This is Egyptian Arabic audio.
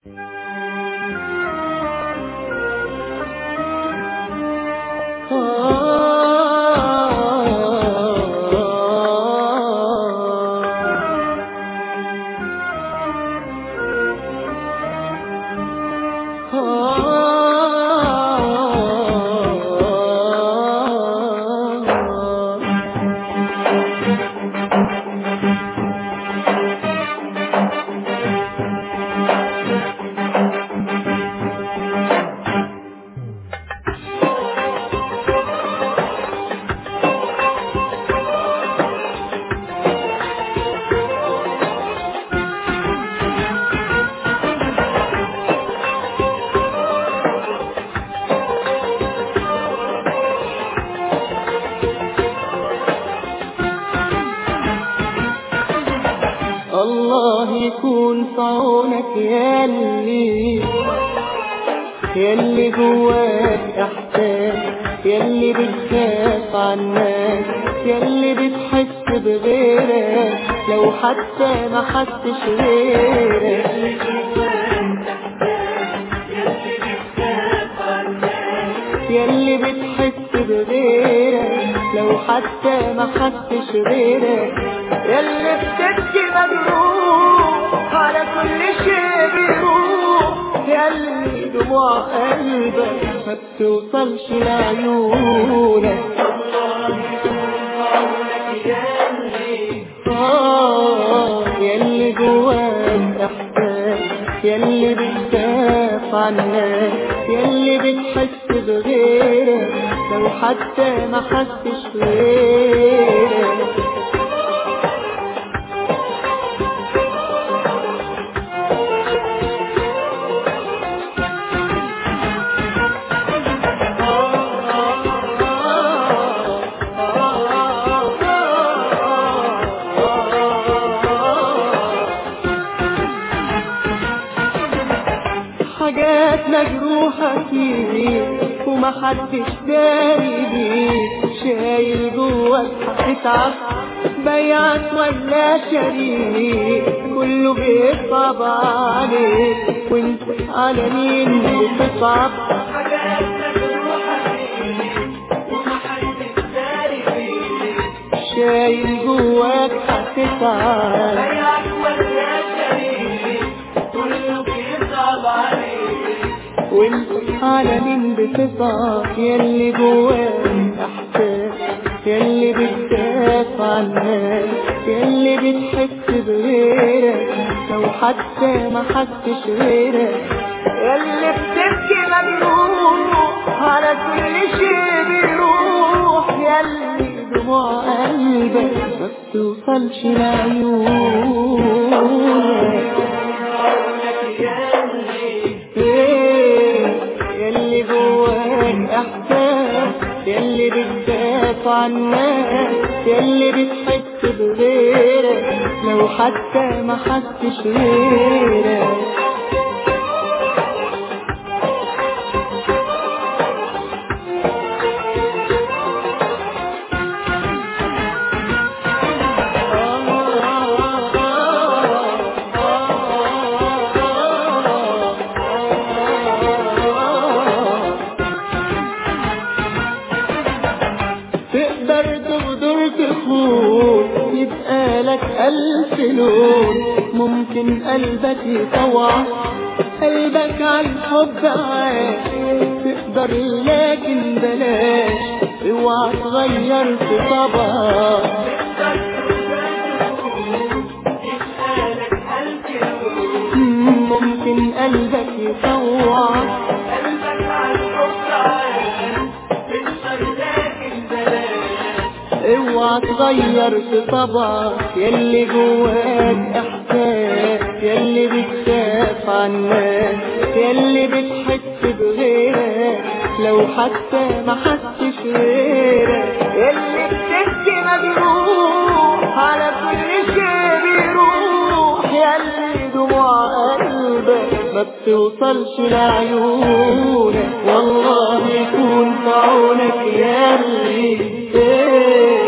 الله يكون في عونك ياللي ياللي جواك احساس ياللي بتخاف عنك ياللي بتحس بغيرك لو حتى ما حسش غيرك ياللي بتحس بغيرك لو حتى ما حسش غيرك ياللي بتبكي مجروح على كل شيء بيروح ياللي دموع قلبك ما بتوصلش لعيونك آه ياللي جواك احساس ياللي بتخاف عنك ياللي بتحس بغيرك لو حتى ما حسش غيرك حاجات مجروحة فيك ومحدش داري بيك شايل جواك هتتعب بيعك ولا شريك كله بيصعب عليك وانت على مين بتصعب شايل جواك هتتعب وانت على مين بتصعب ياللي جواك احساس ياللي بتخاف عنك ياللي بتحس بغيرك لو حتى ما حسش غيرك ياللي بتبكي مجروح على كل شيء بيروح ياللي دموع قلبك ما بتوصلش لعيونك ياللي جواك احساس ياللي بتدافع عنك ياللي بتحس بغيرك لو حتى ما حسش غيرك تقدر تغدر تخون يبقى لك ألف لون ممكن قلبك يطوع قلبك عالحب عاش تقدر لكن بلاش اوعى تغير في طبعك ممكن قلبك يطوع اوعى تغير في طبعك ياللي جواك احساس ياللي بتخاف عنك ياللي بتحس بغيرك لو حتى ما حسش غيرك ياللي بتبكي مجروح على كل شيء بيروح ياللي دموع قلبك ما بتوصلش لعيونك والله يكون في عونك ياللي إيه